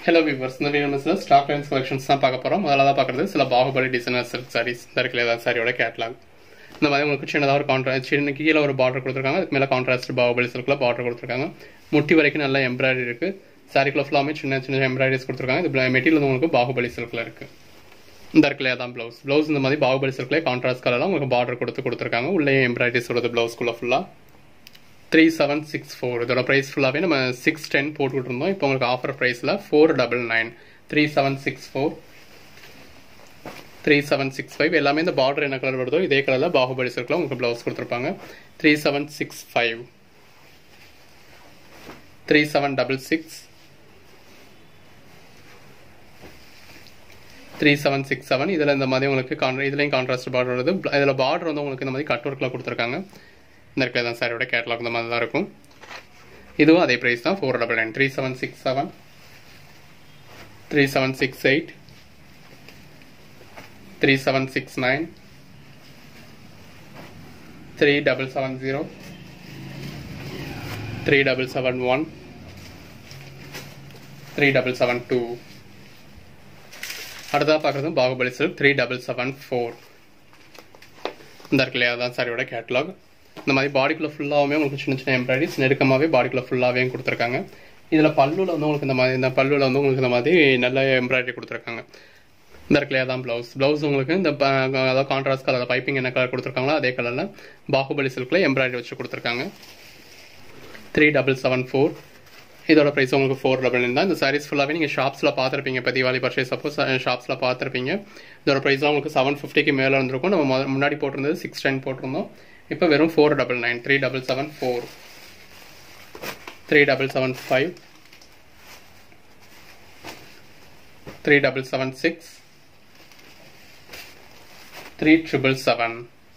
hello viewers இந்த video stock lines collections தான் பார்க்க போறோம் முதல்ல தான் பார்க்குறது சில பாகுபலி டிசைனர் சில்க் சாரீஸ் இந்த இருக்குல்ல ஏதாவது சாரியோட கேட்லாக் இந்த மாதிரி உங்களுக்கு சின்னதாக ஒரு கான்ட்ராஸ்ட் சின்ன கீழே ஒரு பார்டர் கொடுத்துருக்காங்க அதுக்கு மேலே கான்ட்ராஸ்ட் பாகுபலி சில்கில் பார்டர் கொடுத்துருக்காங்க முட்டி வரைக்கும் நல்ல எம்ப்ராய்டரி இருக்கு சாரிக்குள்ள ஃபுல்லாமே சின்ன சின்ன எம்ப்ராய்டரிஸ் கொடுத்துருக்காங்க இது மெட்டீரியல் வந்து உங்களுக்கு பாகுபலி சில்கில் இருக்கு இந்த இருக்குல்லையா தான் ப்ளவுஸ் ப்ளவுஸ் இந்த மாதிரி பாகுபலி சில்க்லேயே கான்ட்ராஸ்ட் கலரில் உங்களுக்கு பார்டர் கொடுத்து கொடுத்துருக்காங்க உள்ளே எம்ப்ராய்டரிஸ் வருது ப்ளவுஸ்க்குள்ள ஃபுல்லாக த்ரீ செவன் சிக்ஸ் ஃபோர் இதோட ப்ரைஸ் ஃபுல்லாகவே நம்ம சிக்ஸ் டென் போட்டுக்கிட்டு இருந்தோம் இப்போ உங்களுக்கு ஆஃபர் ப்ரைஸில் four double nine three seven six four three seven six five எல்லாமே இந்த பார்டர் என்ன கலர் வருதோ இதே கலரில் பாகுபலி சில்கில் உங்களுக்கு ப்ளவுஸ் கொடுத்துருப்பாங்க three seven six five three seven double six three seven six seven இதில் இந்த மாதிரி உங்களுக்கு கான் இதுலேயும் கான்ட்ராஸ்ட் பார்டர் வருது இதில் பார்டர் வந்து உங்களுக்கு இந்த மாதிரி கட் ஒர்க்கில் கொடுத்துருக்காங்க இந்த இருக்கிற தான் சாரியோட கேட்லாக் இந்த மாதிரி தான் இருக்கும் இதுவும் அதே ப்ரைஸ் தான் four double nine three seven six seven three seven six eight three seven six nine three double seven zero three double seven one three double seven two அடுத்ததாக பார்க்குறது Baahubali silk three double seven four இந்த இருக்கு இல்லையா தான் சாரியோட catalogue இந்த மாதிரி பாடிக்குள்ள ஃபுல்லாகவே உங்களுக்கு சின்ன சின்ன எம்ப்ராய்டரிஸ் நெருக்கமாகவே பாடிக்குள்ள ஃபுல்லாகவே கொடுத்துருக்காங்க இதில் பல்லுவில் வந்து உங்களுக்கு இந்த மாதிரி இந்த பல்லுவில் வந்து உங்களுக்கு இந்த மாதிரி நல்ல எம்ப்ராய்டரி கொடுத்துருக்காங்க இந்த இருக்குல்லையா தான் ப்ளவுஸ் ப்ளவுஸ் உங்களுக்கு இந்த அதாவது கான்ட்ராஸ்ட் கலர் பைப்பிங் என்ன கலர் கொடுத்துருக்காங்களோ அதே கலரில் பாகுபலி சில்கில் எம்ப்ராய்டரி வச்சு கொடுத்துருக்காங்க த்ரீ டபுள் செவன் ஃபோர் இதோட ப்ரைஸ் உங்களுக்கு ஃபோர் டபுள் நைன் தான் இந்த சாரீஸ் ஃபுல்லாகவே நீங்கள் ஷாப்ஸில் பார்த்துருப்பீங்க இப்போ தீபாவளி பர்ச்சேஸ் அப்போ ஷாப்ஸில் பார்த்துருப்பீங்க இதோட ப்ரைஸ்லாம் உங்களுக்கு செவன் ஃபிஃப்டிக்கு மேலே இருந்திருக்கும் நம்ம முன்னாடி போட்டிருந்தது சிக்ஸ் டென் போட்டிருந்தோம் இப்போ வெறும் four double nine three double seven four three double seven five three double seven six three triple seven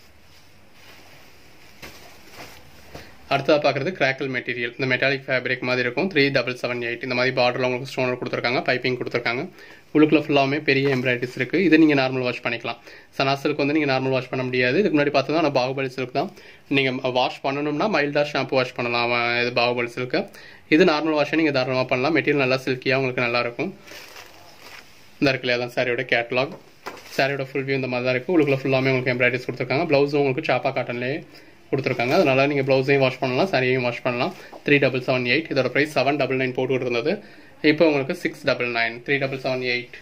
அடுத்ததாக பார்க்குறது கிராக்கல் மெட்டீரியல் இந்த மெட்டாலிக் ஃபேப்ரிக் மாதிரி இருக்கும் த்ரீ டபுள் செவன் எயிட் இந்த மாதிரி பார்டரில் உங்களுக்கு ஸ்டோனர் கொடுத்துருக்காங்க பைப்பிங் கொடுத்துருக்காங்க உள்ளுக்குள்ள ஃபுல்லாமே பெரிய எம்ப்ராய்டரிஸ் இருக்குது இது நீங்கள் நார்மல் வாஷ் பண்ணிக்கலாம் சனா சில்க் வந்து நீங்கள் நார்மல் வாஷ் பண்ண முடியாது இதுக்கு முன்னாடி பார்த்தா நான் பாகுபலி சில்க் தான் நீங்கள் வாஷ் பண்ணணும்னா மைல்டாக ஷாம்பு வாஷ் பண்ணலாம் இது பாகுபலி சில்க்கு இது நார்மல் வாஷை நீங்கள் தாராளமாக பண்ணலாம் மெட்டீரியல் நல்லா சில்கியாக உங்களுக்கு நல்லாயிருக்கும் இந்த இருக்குல்லையா தான் சாரியோட கேட்லாக் சாரியோட ஃபுல் வியூ இந்த மாதிரி தான் இருக்குது உள்ளுக்குள்ள ஃபுல்லாமே உங்களுக்கு எம்ப்ராய்டரிஸ் கொடுத்துருக்காங்க ப்ளவுஸும் உங்களுக்கு சாப்பா காட்டன்லேயே கொடுத்துருக்காங்க அதனால நீங்கள் ப்ளவுஸையும் வாஷ் பண்ணலாம் சாரியையும் வாஷ் பண்ணலாம் த்ரீ டபுள் செவன் எயிட் இதோட ப்ரைஸ் செவன் டபுள் நைன் போட்டுக்கிட்டு இருந்தது இப்போ உங்களுக்கு six double nine three double seven eight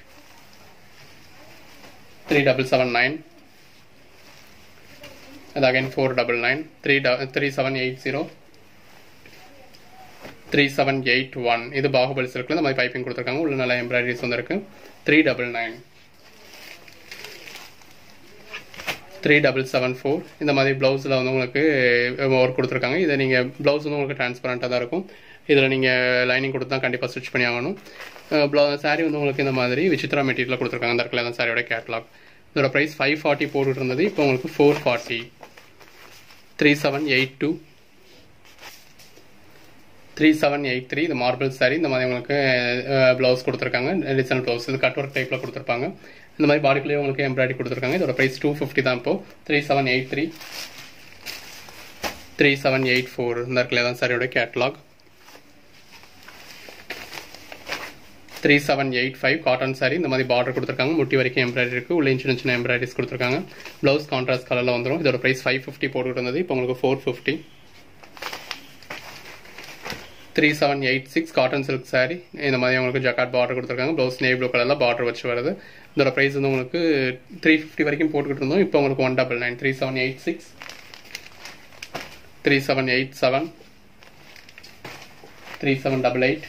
three double seven nine அது again four double nine three three seven eight zero three seven eight one இது பாகுபலி சில்கில் இந்த மாதிரி piping கொடுத்துருக்காங்க உள்ள நல்ல எம்ப்ராய்டரிஸ் வந்துருக்கு three double nine three double seven four இந்த மாதிரி ப்ளவுஸில் வந்து உங்களுக்கு ஒர்க் கொடுத்துருக்காங்க இதை நீங்கள் ப்ளவுஸ் வந்து உங்களுக்கு டிரான்ஸ்பரண்ட்டாக தான் இருக்கும் இதில் நீங்கள் லைனிங் கொடுத்து தான் கண்டிப்பாக ஸ்டிச் பண்ணி ஆகணும் ப்ளவு சாரீ வந்து உங்களுக்கு இந்த மாதிரி விசித்ரா மெட்டீரியல் கொடுத்துருக்காங்க இந்த இடத்துல தான் சாரியோட கேட்லாக் இதோட ப்ரைஸ் ஃபைவ் ஃபார்ட்டி போட்டுட்டு இருந்தது இப்போ உங்களுக்கு four forty three seven eight two three seven eight three இது மார்பிள் சாரி இந்த மாதிரி உங்களுக்கு ப்ளவுஸ் கொடுத்துருக்காங்க டிசைன் ப்ளவுஸ் இது கட் ஒர்க் டைப்பில் கொடுத்துருப்பாங்க இந்த மாதிரி பாடிக்குள்ளேயே உங்களுக்கு எம்ப்ராய்டரி கொடுத்துருக்காங்க இதோட ப்ரைஸ் டூ ஃபிஃப்டி தான் இப்போ three seven eight three three seven eight four இந்த இருக்குல்ல தான் சாரியோட catalogue three seven eight five cotton sari இந்த மாதிரி பார்டர் கொடுத்துருக்காங்க முட்டி வரைக்கும் எம்ப்ராய்டரி இருக்குது உள்ளே சின்ன சின்ன எம்ப்ராய்டரிஸ் கொடுத்துருக்காங்க ப்ளவுஸ் கான்ட்ராஸ்ட் கலரில் வந்துடும் இதோட ப்ரைஸ் ஃபைவ் ஃபிஃப்டி போட்டுக்கிட்டு இருந்தது இப்போ உங்களுக்கு four fifty three seven eight six cotton silk sari இந்த மாதிரி உங்களுக்கு ஜக்காட் பார்டர் கொடுத்துருக்காங்க ப்ளவுஸ் நேவி ப்ளூ கலரில் பார்டர் வச்சு வருது இதோட ப்ரைஸ் வந்து உங்களுக்கு த்ரீ ஃபிஃப்டி வரைக்கும் போட்டுக்கிட்டு இருந்தோம் இப்போ உங்களுக்கு one double nine three seven eight six three seven eight seven three seven double eight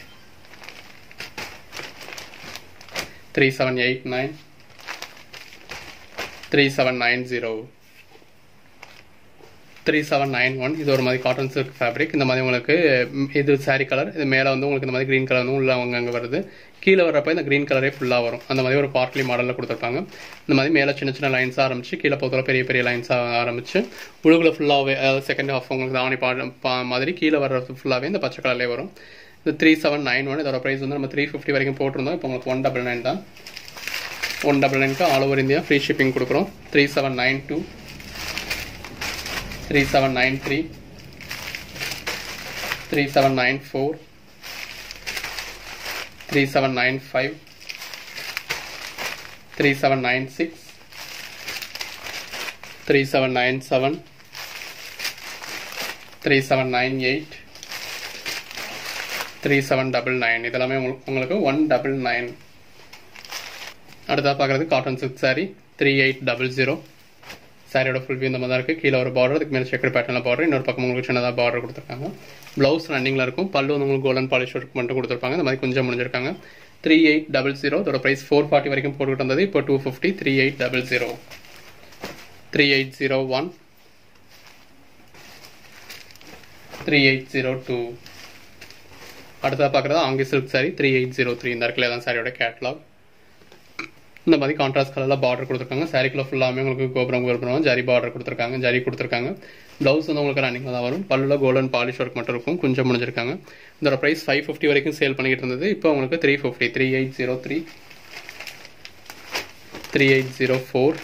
three seven eight nine three seven nine zero three seven nine one இது ஒரு மாதிரி காட்டன் சில்க் ஃபேப்ரிக் இந்த மாதிரி உங்களுக்கு இது சாரி கலர் இது மேலே வந்து உங்களுக்கு இந்த மாதிரி க்ரீன் கலர் வந்து உள்ள அவங்க அங்கே வருது கீழே வரப்போ இந்த க்ரீன் கலரே ஃபுல்லாக வரும் அந்த மாதிரி ஒரு பார்ட்லி மாடலில் கொடுத்துருப்பாங்க இந்த மாதிரி மேலே சின்ன சின்ன லைன்ஸாக ஆரம்பிச்சு கீழே பொறுத்தவரை பெரிய பெரிய லைன்ஸாக ஆரம்பிச்சு உழுகுல ஃபுல்லாகவே அதாவது செகண்ட் ஹாஃப் உங்களுக்கு தாவணி பா மாதிரி கீழே வர்றது ஃபுல்லாகவே இந்த பச்சை கலர்லேயே வரும் இந்த த்ரீ செவன் நைன் ஒன் இதோட ப்ரைஸ் வந்து நம்ம த்ரீ ஃபிஃப்டி வரைக்கும் போட்டிருந்தோம் இப்போ உங்களுக்கு ஒன் டபுள் நைன் தான் ஒன் டபுள் நைனுக்கு all over India free shipping கொடுக்குறோம் three seven nine two three seven nine three three seven nine four three seven nine five three seven nine six three seven nine seven three seven nine eight three seven double nine இதெல்லாமே உங்களுக்கு உங்களுக்கு one double nine அடுத்தா பார்க்குறது cotton silk sari three eight double zero சாரியோட full view இந்த மாதிரி தான் இருக்குது கீழே ஒரு பார்டர் அதுக்கு மேலே செக்கர் பேட்டர்னில் பார்டர் இன்னொரு பக்கம் உங்களுக்கு சின்னதாக பார்டர் கொடுத்துருக்காங்க ப்ளவுஸ் ரன்னிங்கில் இருக்கும் பல்லு வந்து உங்களுக்கு கோல்டன் பாலிஷ் ஒர்க் மட்டும் கொடுத்துருப்பாங்க இந்த மாதிரி கொஞ்சம் முடிஞ்சிருக்காங்க த்ரீ எயிட் டபுள் ஜீரோ இதோட ப்ரைஸ் ஃபோர் ஃபார்ட்டி வரைக்கும் போட்டுக்கிட்டு வந்தது இப்போ two fifty three eight double zero three eight zero one three eight zero two அடுத்ததாக பார்க்குறது ஆங்கி silk sari three eight zero three இந்த இடத்துல தான் சாரியோட கேட்லாக் இந்த மாதிரி கான்ட்ராஸ்ட் கலரில் பார்டர் கொடுத்துருக்காங்க சாரிக்குள்ள ஃபுல்லாமே உங்களுக்கு கோபுரம் கோபுரம் ஜரி பார்டர் கொடுத்துருக்காங்க ஜரி கொடுத்துருக்காங்க ப்ளவுஸ் வந்து உங்களுக்கு ரன்னிங்கில் தான் வரும் பல்லுல கோல்டன் பாலிஷ் ஒர்க் மட்டும் இருக்கும் கொஞ்சம் முடிஞ்சிருக்காங்க இதோட ப்ரைஸ் ஃபைவ் ஃபிஃப்டி வரைக்கும் சேல் பண்ணிக்கிட்டு இருந்தது இப்போ உங்களுக்கு three fifty three eight zero three three eight zero four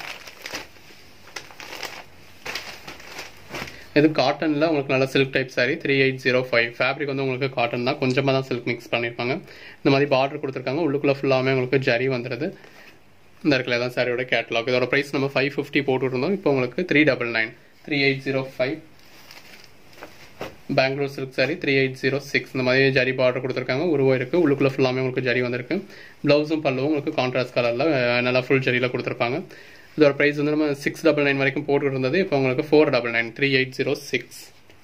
இது காட்டனில் உங்களுக்கு நல்ல silk type sari three eight zero five fabric வந்து உங்களுக்கு காட்டன் தான் கொஞ்சமாக தான் சில்க் மிக்ஸ் பண்ணியிருப்பாங்க இந்த மாதிரி பார்டர் கொடுத்துருக்காங்க உள்ளுக்குள்ளே ஃபுல்லாமே உங்களுக்கு ஜரி வந்துடுது இந்த இடத்துல தான் சாரியோட கேட்லாக் இதோட ப்ரைஸ் நம்ம ஃபைவ் ஃபிஃப்டி போட்டுருந்தோம் இப்போ உங்களுக்கு three double nine three eight zero five Bangalore silk sari three eight zero six இந்த மாதிரி ஜரி பார்டர் கொடுத்துருக்காங்க உருவம் இருக்குது உள்ளுக்குள்ளே ஃபுல்லாமே உங்களுக்கு ஜரி வந்திருக்கு ப்ளவுஸும் பல்லுவும் உங்களுக்கு கான்ட்ராஸ்ட் கலரில் நல்லா ஃபுல் ஜரியில் கொடுத்துருப்பாங்க இதோட ப்ரைஸ் வந்து நம்ம சிக்ஸ் டபுள் நைன் வரைக்கும் போட்டுட்டு இருந்தது இப்போ உங்களுக்கு four double nine three eight zero six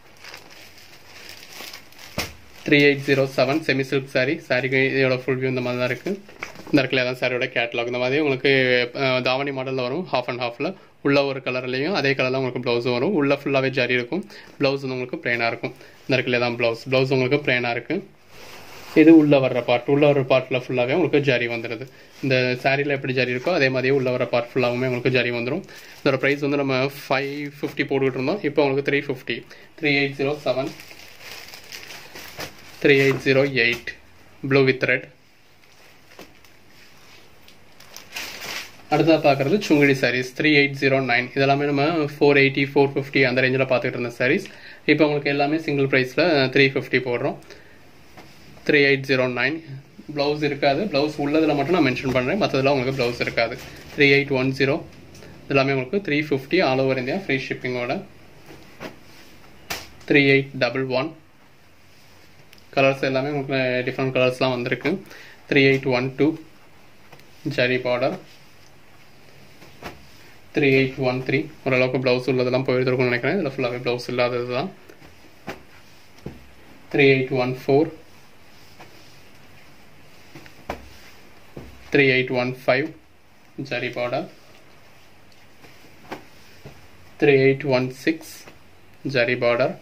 three eight zero seven semi silk sari சாரிக்கு இதோட ஃபுல் வியூ இந்த மாதிரி தான் இருக்குது இந்த இடத்துல தான் சாரியோட கேட்லாக் இந்த மாதிரி உங்களுக்கு தாவணி மாடலில் வரும் ஹாஃப் அண்ட் ஹாஃபில் உள்ள ஒரு கலர்லையும் அதே கலரில் உங்களுக்கு ப்ளவுஸும் வரும் உள்ள ஃபுல்லாகவே ஜரி இருக்கும் ப்ளவுஸ் வந்து உங்களுக்கு பிளேனாக இருக்கும் இந்த இடத்துல தான் ப்ளவுஸ் ப்ளவுஸ் உங்களுக்கு பிளேனாக இருக்குது இது உள்ள வர்ற பார்ட் உள்ள வர பார்ட்டில் ஃபுல்லாகவே உங்களுக்கு ஜரி வந்துடுது இந்த சாரியில் எப்படி ஜரி இருக்கோ அதே மாதிரியே உள்ள வர பார்ட் ஃபுல்லாகவுமே உங்களுக்கு ஜரி வந்துடும் இதோட ப்ரைஸ் வந்து நம்ம ஃபைவ் ஃபிஃப்டி போட்டுக்கிட்டு இருந்தோம் இப்போ உங்களுக்கு three fifty three eight zero seven three eight zero eight blue with red அடுத்ததாக பார்க்குறது Sungudi saris three eight zero nine இதெல்லாமே நம்ம ஃபோர் எயிட்டி ஃபோர் ஃபிஃப்டி அந்த ரேஞ்சில் பார்த்துக்கிட்டு இருந்த சாரீஸ் இப்போ உங்களுக்கு எல்லாமே சிங்கிள் ப்ரைஸில் த்ரீ ஃபிஃப்டி போடுறோம் three eight zero nine blouse இருக்காது ப்ளவுஸ் உள்ளதில் மட்டும் நான் மென்ஷன் பண்ணுறேன் மற்றதில் உங்களுக்கு ப்ளவுஸ் இருக்காது த்ரீ எயிட் ஒன் ஜீரோ எல்லாமே உங்களுக்கு three fifty all over India free ஷிப்பிங்கோட three eight double one colours எல்லாமே உங்களுக்கு டிஃப்ரெண்ட் கலர்ஸ்லாம் வந்திருக்கு three eight one two zari border three eight one three ஓரளவுக்கு ப்ளவுஸ் உள்ளதெல்லாம் போயிருக்கும்னு நினைக்கிறேன் இதில் ஃபுல்லாகவே ப்ளவுஸ் இல்லாதது தான் three eight one four three eight one five zari border three eight one six zari border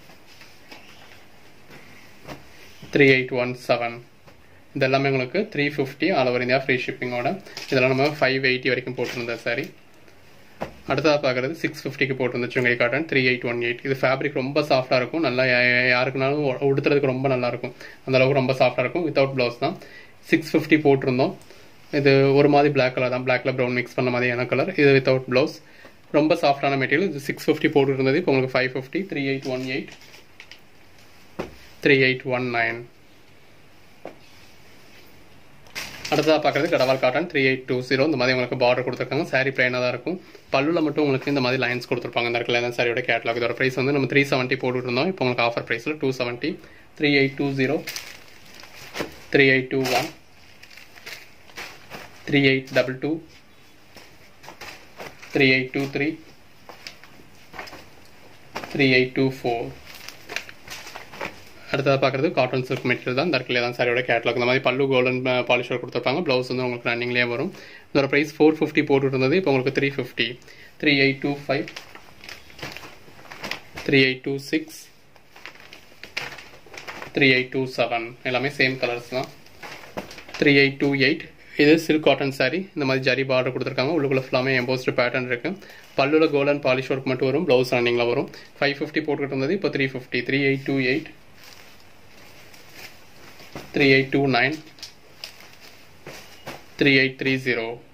three eight one seven இதெல்லாமே உங்களுக்கு three fifty all over India free ஷிப்பிங்கோட இதெல்லாம் நம்ம ஃபைவ் எயிட்டி வரைக்கும் போட்டிருந்தேன் சாரி அடுத்ததாக பார்க்குறது சிக்ஸ் ஃபிஃப்டிக்கு போட்டிருந்துச்சு உங்கள் cotton three eight one eight இது ஃபேப்ரிக் ரொம்ப சாஃப்டாக இருக்கும் நல்லா யாருக்குனாலும் உடுத்துறதுக்கு ரொம்ப நல்லா இருக்கும் அந்த அளவுக்கு ரொம்ப சாஃப்டாக இருக்கும் வித்தவுட் ப்ளவுஸ் தான் சிக்ஸ் ஃபிஃப்டி போட்டிருந்தோம் இது ஒரு மாதிரி பிளாக் கலர் தான் பிளாக்ல ப்ரௌன் மிக்ஸ் பண்ண மாதிரியான கலர் இது வித்தவுட் ப்ளவுஸ் ரொம்ப சாஃப்டான மெட்டீரியல் இது சிக்ஸ் ஃபிஃப்டி போட்டு இருந்தது இப்போ உங்களுக்கு five fifty three eight one eight three eight one nine அடுத்ததாக பார்க்குறது கடவால் cotton three eight two zero இந்த மாதிரி உங்களுக்கு பார்டர் கொடுத்துருக்காங்க சாரி பிளைனாக தான் இருக்கும் பல்லுவில் மட்டும் உங்களுக்கு இந்த மாதிரி லைன்ஸ் கொடுத்துருப்பாங்க இந்த இடத்துல தான் சாரியோட கேட்லாக் இதோட ப்ரைஸ் வந்து நம்ம த்ரீ செவன்ட்டி போட்டுட்டு இருந்தோம் இப்போ உங்களுக்கு ஆஃபர் ப்ரைஸில் two seventy three eight two zero three eight two one three eight double two three eight two three three eight two four அடுத்ததாக பார்க்குறது காட்டன் சில்க் மெட்டீரியல் தான் இந்த இடத்துல தான் சாரியோட கேட்லாக் இந்த மாதிரி பல்லு கோல்டன் பாலிஷர் கொடுத்துருப்பாங்க ப்ளவுஸ் வந்து உங்களுக்கு ரன்னிங்லேயே வரும் இதோட ப்ரைஸ் ஃபோர் ஃபிஃப்டி போட்டுட்டு இருந்தது இப்போ உங்களுக்கு three fifty three eight two five three eight two six three eight two seven எல்லாமே சேம் கலர்ஸ் தான் த்ரீ எயிட் டூ எயிட் இது சில்க் காட்டன் சாரி இந்த மாதிரி ஜரி பார்டர் கொடுத்துருக்காங்க உள்ளுக்குள்ள ஃபுல்லாமே எம்போஸ்டு பேட்டர்ன் இருக்கு பல்லுல கோல்டன் பாலிஷ் ஒர்க் மட்டும் வரும் ப்ளவுஸ் ரன்னிங்கில் வரும் ஃபைவ் ஃபிஃப்டி போட்டுக்கிட்டு இருந்தது இப்போ three fifty three eight two eight three eight two nine three eight three zero